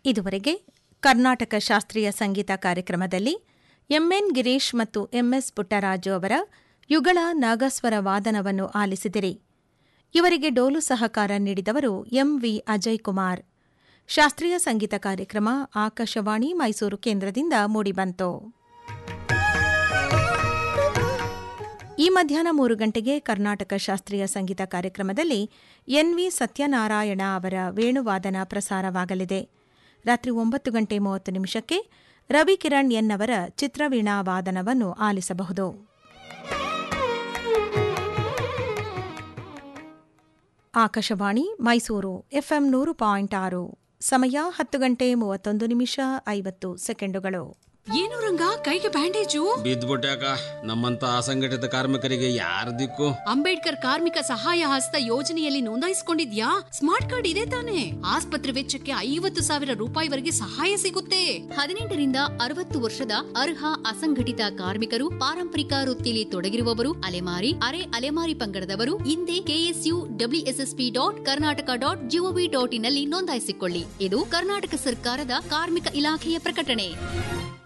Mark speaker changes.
Speaker 1: ಇದುವರೆಗೆ ಕರ್ನಾಟಕ ಶಾಸ್ತ್ರೀಯ ಸಂಗೀತ ಕಾರ್ಯಕ್ರಮದಲ್ಲಿ ಎಂಎನ್ ಗಿರೀಶ್ ಮತ್ತು ಎಂಎಸ್ ಪುಟ್ಟರಾಜು ಅವರ ಯುಗಳ ನಾಗಸ್ವರ ವಾದನವನ್ನು ಆಲಿಸಿದಿರಿ ಇವರಿಗೆ ಡೋಲು ಸಹಕಾರ ನೀಡಿದವರು ಎಂವಿ ಅಜಯ್ ಕುಮಾರ್ ಶಾಸ್ತ್ರೀಯ ಸಂಗೀತ ಕಾರ್ಯಕ್ರಮ ಆಕಾಶವಾಣಿ ಮೈಸೂರು ಕೇಂದ್ರದಿಂದ ಮೂಡಿಬಂತು ಈ ಮಧ್ಯಾಹ್ನ ಮೂರು ಗಂಟೆಗೆ ಕರ್ನಾಟಕ ಶಾಸ್ತ್ರೀಯ ಸಂಗೀತ ಕಾರ್ಯಕ್ರಮದಲ್ಲಿ ಎನ್ವಿ ಸತ್ಯನಾರಾಯಣ ಅವರ ವೇಣುವಾದನ ಪ್ರಸಾರವಾಗಲಿದೆ ರಾತ್ರಿ ಒಂಬತ್ತು ಗಂಟೆ ಮೂವತ್ತು ನಿಮಿಷಕ್ಕೆ ರವಿ ಕಿರಣ್ ಎನ್ ಅವರ ಚಿತ್ರವೀಣಾ ವಾದನವನ್ನು ಆಲಿಸಬಹುದು ಆಕಾಶವಾಣಿ ಮೈಸೂರು ಎಫ್ಎಂ ನೂರು ಪಾಯಿಂಟ್ ಆರು ಸಮಯ ಹತ್ತು ಗಂಟೆ ಮೂವತ್ತೊಂದು ನಿಮಿಷ ಐವತ್ತು ಸೆಕೆಂಡುಗಳು
Speaker 2: ಏನು ರಂಗ ಕೈಗೆ ಬ್ಯಾಂಡೇಜು
Speaker 3: ಬಿದ್ದ್ಬಿಟ್ಯಾಕ ನಮ್ಮಂತ ಅಸಂಘಟಿತ ಕಾರ್ಮಿಕರಿಗೆ ಯಾರ ದಿಕ್ಕು
Speaker 2: ಅಂಬೇಡ್ಕರ್ ಕಾರ್ಮಿಕ ಸಹಾಯ ಹಸ್ತ ಯೋಜನೆಯಲ್ಲಿ ನೋಂದಾಯಿಸಿಕೊಂಡಿದ್ಯಾ ಸ್ಮಾರ್ಟ್ ಕಾರ್ಡ್ ಇದೆ ತಾನೆ ಆಸ್ಪತ್ರೆ ವೆಚ್ಚಕ್ಕೆ ಐವತ್ತು ಸಾವಿರ ರೂಪಾಯಿವರೆಗೆ ಸಹಾಯ ಸಿಗುತ್ತೆ ಹದಿನೆಂಟರಿಂದ ಅರವತ್ತು ವರ್ಷದ ಅರ್ಹ ಅಸಂಘಟಿತ ಕಾರ್ಮಿಕರು ಪಾರಂಪರಿಕ ವೃತ್ತಿಯಲ್ಲಿ ತೊಡಗಿರುವವರು ಅಲೆಮಾರಿ ಅರೆ ಅಲೆಮಾರಿ ಪಂಗಡದವರು ಹಿಂದೆ KSU WSSP dot Karnataka dot GOV dot ಇನ್ನಲ್ಲಿ ನೋಂದಾಯಿಸಿಕೊಳ್ಳಿ ಇದು ಕರ್ನಾಟಕ ಸರ್ಕಾರದ ಕಾರ್ಮಿಕ ಇಲಾಖೆಯ ಪ್ರಕಟಣೆ